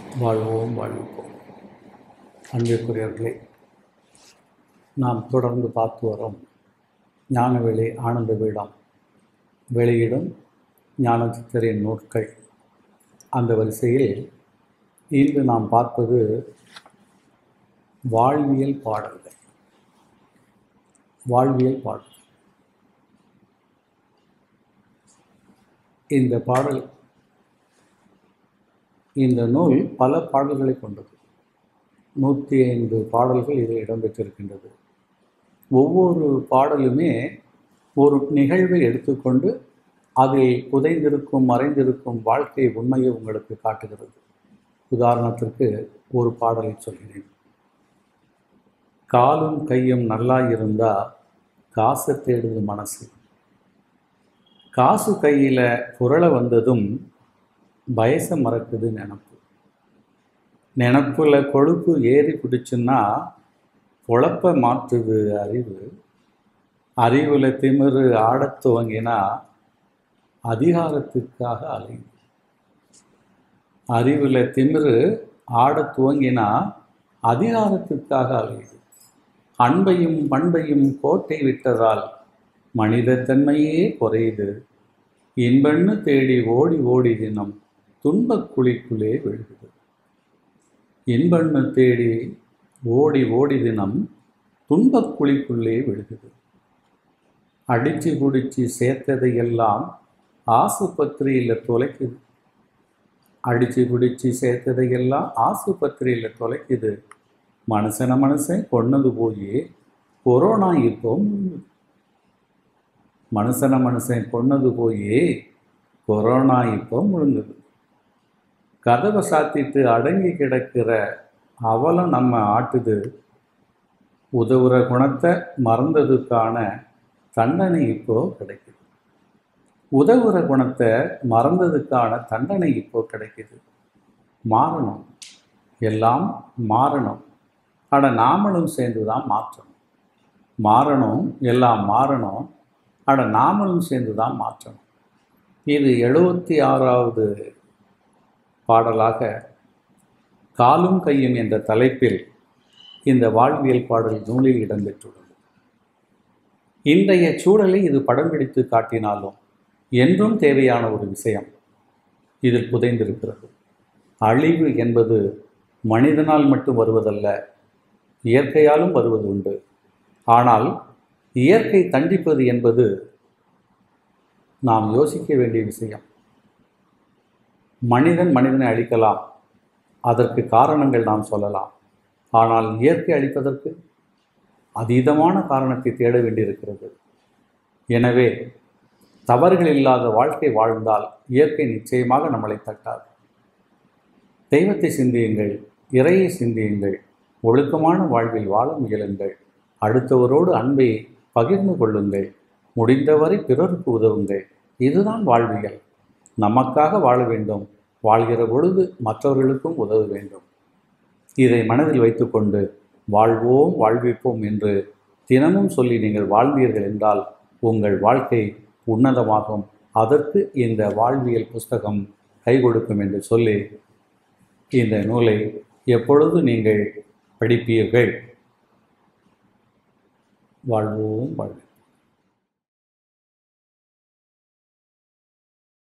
வாழ்வோம் வாழ்விப்போம் அன்பிற்குரியவர்களே நாம் தொடர்ந்து பார்த்து வரோம் ஞானவெளி ஆனந்த வீடம் வெளியிடும் ஞானச்சித்தரின் நூட்கள் அந்த வரிசையில் இன்று நாம் பார்ப்பது வாழ்வியல் பாடல்கள் வாழ்வியல் பாடல் இந்த பாடல் இந்த நூல் பல பாடல்களை கொண்டது நூற்றி ஐந்து பாடல்கள் இதில் இடம்பெற்றிருக்கின்றது ஒவ்வொரு பாடலுமே ஒரு நிகழ்வை எடுத்துக்கொண்டு அதில் புதைந்திருக்கும் மறைந்திருக்கும் வாழ்க்கை உண்மையை உங்களுக்கு காட்டுகிறது உதாரணத்திற்கு ஒரு பாடலை சொல்கிறேன் காலும் கையும் நல்லா இருந்தா காசை தேடுது மனசு காசு கையில் புரள வந்ததும் வயசை மறக்குது நினப்பு நினப்புல கொழுப்பு ஏறி பிடிச்சுன்னா பொழப்ப மாற்றுது அறிவு அறிவில் திமிரு ஆடத் துவங்கினா அதிகாரத்துக்காக அலையுது அறிவில் திமிரு ஆடத் துவங்கினா அதிகாரத்துக்காக அலையுது அன்பையும் பண்பையும் கோட்டை விட்டதால் மனிதத்தன்மையே குறையுது இன்பன்னு தேடி ஓடி ஓடி தினம் துன்பக் குழிக்குள்ளே விழுகுது இன்பன்னு தேடி ஓடி ஓடி தினம் துன்பக் குழிக்குள்ளே விழுகுது அடிச்சு பிடிச்சி சேர்த்ததையெல்லாம் ஆசுபத்திரியில் தொலைக்குது அடிச்சு பிடிச்சி சேர்த்ததையெல்லாம் ஆசுபத்திரியில் தொலைக்குது மனுஷன மனுஷன் கொன்னது போய் கொரோனா இப்போ மனுஷன மனுஷன் கொன்னது போய் கொரோனா இப்போ முழுங்குது கதவை சாத்திட்டு அடங்கி கிடக்கிற அவலம் நம்ம ஆட்டுது உதவுற குணத்தை மறந்ததுக்கான தண்டனை இப்போ கிடைக்குது உதவுற குணத்தை மறந்ததுக்கான தண்டனை இப்போ கிடைக்குது மாறணும் எல்லாம் மாறணும் அட நாமளும் சேர்ந்து தான் மாற்றணும் மாறணும் எல்லாம் மாறணும் அட நாமளும் சேர்ந்து தான் மாற்றணும் இது எழுபத்தி ஆறாவது பாடலாக காலும் கையும் என்ற தலைப்பில் இந்த வாழ்வியல் பாடல் நூலில் இடம்பெற்றுள்ளது இன்றைய சூழலை இது படம் பிடித்து காட்டினாலும் என்றும் தேவையான ஒரு விஷயம் இதில் புதைந்திருக்கிறது அழிவு என்பது மனிதனால் மட்டும் வருவதல்ல இயற்கையாலும் வருவது உண்டு ஆனால் இயற்கை தண்டிப்பது என்பது நாம் யோசிக்க வேண்டிய விஷயம் மனிதன் மனிதனை அழிக்கலாம் அதற்கு காரணங்கள் நாம் சொல்லலாம் ஆனால் இயற்கை அழிப்பதற்கு அதீதமான காரணத்தை தேட வேண்டியிருக்கிறது எனவே தவறுகள் இல்லாத வாழ்க்கை வாழ்ந்தால் இயற்கை நிச்சயமாக நம்மளை தட்டாது தெய்வத்தை சிந்தியுங்கள் இறையை சிந்தியுங்கள் ஒழுக்கமான வாழ்வில் வாழ முயலுங்கள் அடுத்தவரோடு அன்பை பகிர்ந்து கொள்ளுங்கள் முடிந்தவரை பிறருக்கு உதவுங்கள் இதுதான் வாழ்வியல் நமக்காக வாழ வேண்டும் வாழ்கிற பொழுது மற்றவர்களுக்கும் உதவ வேண்டும் இதை மனதில் வைத்துக்கொண்டு வாழ்வோம் வாழ்விப்போம் என்று தினமும் சொல்லி நீங்கள் வாழ்ந்தீர்கள் என்றால் உங்கள் வாழ்க்கை உன்னதமாகும் அதற்கு இந்த வாழ்வியல் புஸ்தகம் கை கொடுக்கும் என்று சொல்லி இந்த நூலை எப்பொழுது நீங்கள் படிப்பீர்கள் வாழ்வோம் வாழ்வு